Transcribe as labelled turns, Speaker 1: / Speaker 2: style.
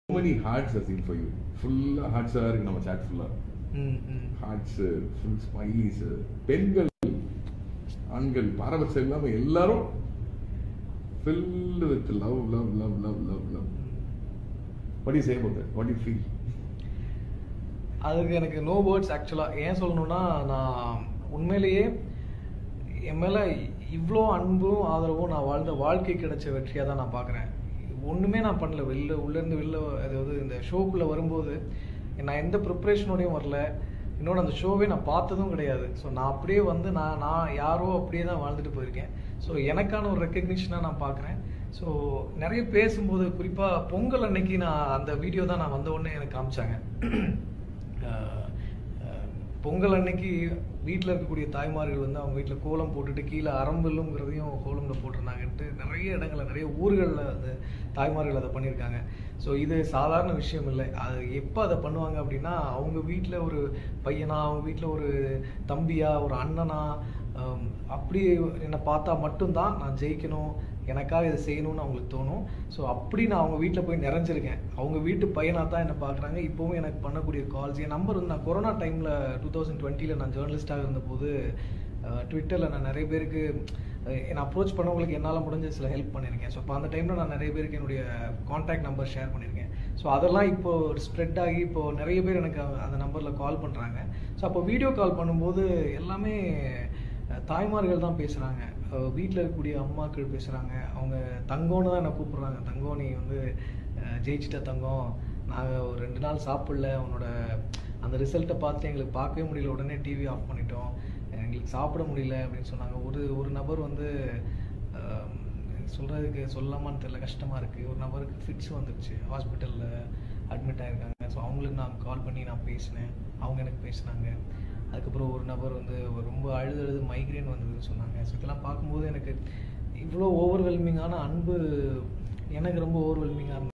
Speaker 1: many hearts are seen for you. ஃபுல்லா ஹார்ட்ஸா இருக்கு நம்ம chat ஃபுல்லா
Speaker 2: ம் ம்
Speaker 1: ஹார்ட்ஸ் ஃபுல் ஸ்மைலிஸ் பெண்கள் ஆண்கள் பாரபட்சம் இல்லாம எல்லாரும் filled with love love love love love love what do you say about that what do you feel
Speaker 2: அதுக்கு எனக்கு நோ வேர்ட்ஸ் ஆக்சுவலாக ஏன் சொல்லணும்னா நான் உண்மையிலேயே என் மேலே இவ்வளோ அன்பும் ஆதரவும் நான் வாழ்ந்த வாழ்க்கை கிடைச்ச வெற்றியாக தான் நான் பார்க்குறேன் ஒன்றுமே நான் பண்ணல வெளில உள்ளேருந்து வெளில அதாவது இந்த ஷோக்குள்ளே வரும்போது நான் எந்த ப்ரிப்ரேஷனோடையும் வரல இன்னொன்று அந்த ஷோவே நான் பார்த்ததும் கிடையாது ஸோ நான் அப்படியே வந்து நான் நான் யாரோ அப்படியே தான் வாழ்ந்துட்டு போயிருக்கேன் ஸோ எனக்கான ஒரு ரெக்கக்னிஷனாக நான் பார்க்குறேன் ஸோ நிறைய பேசும்போது குறிப்பாக பொங்கல் அன்னைக்கு நான் அந்த வீடியோ தான் நான் வந்த உடனே எனக்கு காமிச்சாங்க அஹ் அஹ் பொங்கல் அன்னைக்கு வீட்டில் இருக்கக்கூடிய தாய்மார்கள் வந்து அவங்க வீட்டில் கோலம் போட்டுட்டு கீழே அரம்பலுங்கிறதையும் கோலமில் போட்டிருந்தாங்கன்ட்டு நிறைய இடங்கள்ல நிறைய ஊர்களில் வந்து தாய்மார்கள் அதை பண்ணியிருக்காங்க ஸோ இது சாதாரண விஷயம் இல்லை அது எப்போ அதை பண்ணுவாங்க அப்படின்னா அவங்க வீட்டில் ஒரு பையனா அவங்க வீட்டில் ஒரு தம்பியா ஒரு அண்ணனா ஹம், அப்படி என்னை பார்த்தா மட்டும்தான் நான் ஜெயிக்கணும் எனக்காக இதை செய்யணும்னு அவங்களுக்கு தோணும் ஸோ அப்படி நான் அவங்க வீட்டில் போய் நிறைஞ்சிருக்கேன் அவங்க வீட்டு பையனாக தான் என்னை பார்க்குறாங்க இப்போவும் எனக்கு பண்ணக்கூடிய கால்ஸ் என் நம்பர் வந்து நான் கொரோனா டைமில் டூ தௌசண்ட் டுவெண்ட்டியில் நான் ஜேர்னலிஸ்டாக இருந்தபோது ட்விட்டரில் நான் நிறைய பேருக்கு அஹ், என்னை அப்ரோச் பண்ணவங்களுக்கு என்னால் முடிஞ்ச சில ஹெல்ப் பண்ணியிருக்கேன் ஸோ அப்போ அந்த டைமில் நான் நிறைய பேருக்கு என்னுடைய காண்டாக்ட் நம்பர் ஷேர் பண்ணியிருக்கேன் ஸோ அதெல்லாம் இப்போ ஸ்ப்ரெட் ஆகி இப்போ நிறைய பேர் எனக்கு அந்த நம்பரில் கால் பண்ணுறாங்க ஸோ அப்போ வீடியோ கால் பண்ணும்போது எல்லாமே அஹ், தாய்மார்கள் தான் பேசுகிறாங்க வீட்டில் இருக்கக்கூடிய அம்மாக்கள் பேசுகிறாங்க அவங்க தங்கம்னு தான் என்னை கூப்பிடுறாங்க தங்கம் நீ வந்து அஹ், ஜெயிச்சிட்ட தங்கம் நாங்கள் ஒரு ரெண்டு நாள் சாப்பிடல உன்னோட அந்த ரிசல்ட்டை பார்த்து எங்களுக்கு பார்க்கவே முடியல உடனே டிவி ஆஃப் பண்ணிட்டோம் எங்களுக்கு சாப்பிட முடியல அப்படின்னு சொன்னாங்க ஒரு ஒரு நபர் வந்து அஹ், சொல்றதுக்கு சொல்லாமான்னு தெரியல கஷ்டமா இருக்கு ஒரு நபருக்கு ஃபிட்ஸ் வந்துருச்சு ஹாஸ்பிட்டல்ல அட்மிட் ஆயிருக்காங்க ஸோ அவங்களுக்கு நான் கால் பண்ணி நான் பேசினேன் அவங்க எனக்கு பேசினாங்க அதுக்கப்புறம் ஒரு நபர் வந்து ரொம்ப அழுது அழுது மைக்ரேன் வந்ததுன்னு சொன்னாங்க ஸோ இதெல்லாம் பார்க்கும்போது எனக்கு இவ்வளோ ஓவர்வெல்மிங்கான அன்பு எனக்கு ரொம்ப ஓவர்வெல்மிங்காக இருந்தது